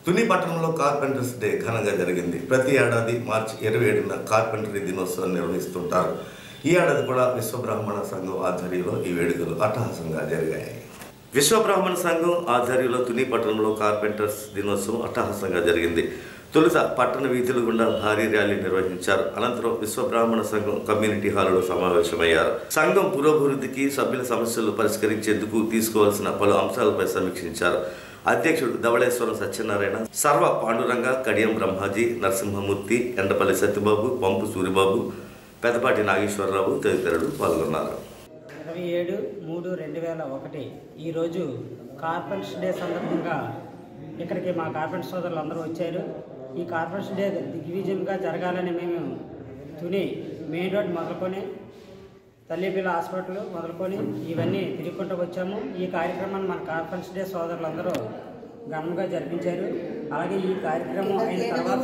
తుని పట్టణంలో carpenters day ఘనంగా జరిగింది ప్రతి ఏడాది మార్చి ఇరవై ఏడున కార్పెంటరీ దినోత్సవం నిర్వహిస్తుంటారు ఈ ఏడాది కూడా విశ్వబ్రాహ్మణ సంఘం ఆధ్వర్యంలో ఈ వేడుకలు అట్టహాసంగా జరిగాయి విశ్వబ్రాహ్మణ సంఘం ఆధ్వర్యంలో తుని పట్టణంలో కార్పెంటర్స్ దినోత్సవం అట్టహాసంగా జరిగింది తొలుత పట్టణ వీధుల గుండా భారీ ర్యాలీ నిర్వహించారు అనంతరం విశ్వబ్రాహ్మణ సంఘం కమ్యూనిటీ హాలులో సమావేశమయ్యారు సంఘం పురోభివృద్ధికి సభ్యుల సమస్యలు పరిష్కరించేందుకు తీసుకోవాల్సిన పలు అంశాలపై సమీక్షించారు అధ్యక్షుడు ధవళేశ్వరం సత్యనారాయణ సర్వ పాండురంగ కడియం బ్రహ్మాజీ నరసింహమూర్తి ఎండపల్లి సత్యబాబు పంపు సూరిబాబు పెదపాటి నాగేశ్వరరావు తదితరులు పాల్గొన్నారు ఇరవై ఏడు మూడు రెండు వేల ఒకటి ఈరోజు కార్పెంట్స్ డే సందర్భంగా ఇక్కడికి మా కార్పెంట్ సోదరులు అందరూ వచ్చారు ఈ కార్పెంట్స్ డే దిగ్విజయంగా జరగాలని మేము తుని మెయిన్ రోడ్ మొదలుకొని తల్లిపిల్ల హాస్పిటల్ మొదలుకొని ఇవన్నీ తిరుగుకుంటూ వచ్చాము ఈ కార్యక్రమాన్ని మన కార్పెంట్స్ డే సోదరులందరూ ఘనంగా జరిపించారు అలాగే ఈ కార్యక్రమం అయిన తర్వాత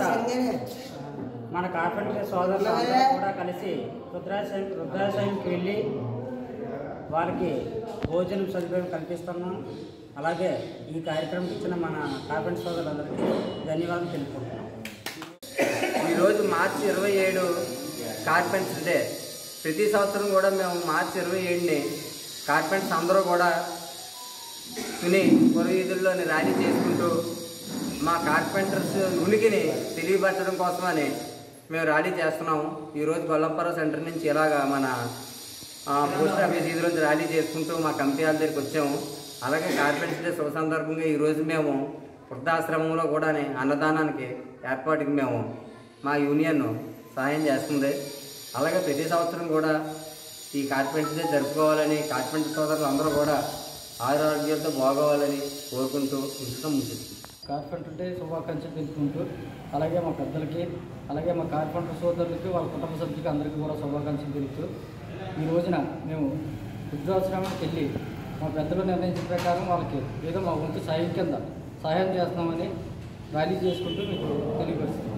మన కార్పెంటర్ సోదరులు అందరూ కూడా కలిసి రుద్రాశయం రుద్రాశయంకి వెళ్ళి వారికి భోజనం సదుపాయం కల్పిస్తున్నాం అలాగే ఈ కార్యక్రమం ఇచ్చిన మన కార్పెంటర్ సోదరులందరికీ ధన్యవాదాలు తెలుపుకుంటున్నాం ఈరోజు మార్చి ఇరవై ఏడు కార్పెంటర్స్ డే ప్రతి సంవత్సరం కూడా మేము మార్చి ఇరవై ఏడుని కార్పెంటర్స్ అందరూ కూడా తుని పొరవీధుల్లోని ర్యాలీ చేసుకుంటూ మా కార్పెంటర్స్ ఉనికిని తెలియపరచడం కోసమని మేము ర్యాలీ చేస్తున్నాము ఈరోజు గొల్లంపురం సెంటర్ నుంచి ఇలాగా మన ఆ, పోస్ట్ ఆఫీస్ వీధి నుంచి ర్యాలీ చేసుకుంటూ మా కమిటీ వాళ్ళ దగ్గరికి వచ్చాము అలాగే కార్పెంటర్స్ డే శుభ సందర్భంగా ఈరోజు మేము వృద్ధాశ్రమంలో కూడా అన్నదానానికి ఏర్పాటుకి మేము మా యూనియన్ సహాయం చేస్తుంది అలాగే ప్రతి సంవత్సరం కూడా ఈ కార్పెంటర్స్ డే జరుపుకోవాలని కార్పెంటర్ సోదరులు అందరూ కూడా ఆరోగ్యాలతో బాగోవాలని కోరుకుంటూ ఇంట్లో ముగిస్తుంది కార్పెంటర్ డే శుభాకాంక్షలు తెలుపుకుంటూ అలాగే మా పెద్దలకి అలాగే మా కార్పెంటర్ సోదరులకి వాళ్ళ కుటుంబ సభ్యులకి అందరికీ కూడా శుభాకాంక్షలు తెలుపుతూ ఈ రోజున మేము వృద్ధాశ్రమానికి వెళ్ళి మా పెద్దలు నిర్ణయించిన ప్రకారం వాళ్ళకి ఏదో మా వంతు సాయం కింద సహాయం చేస్తున్నామని ర్యాలీ చేసుకుంటూ మీకు తెలియపరుస్తున్నాం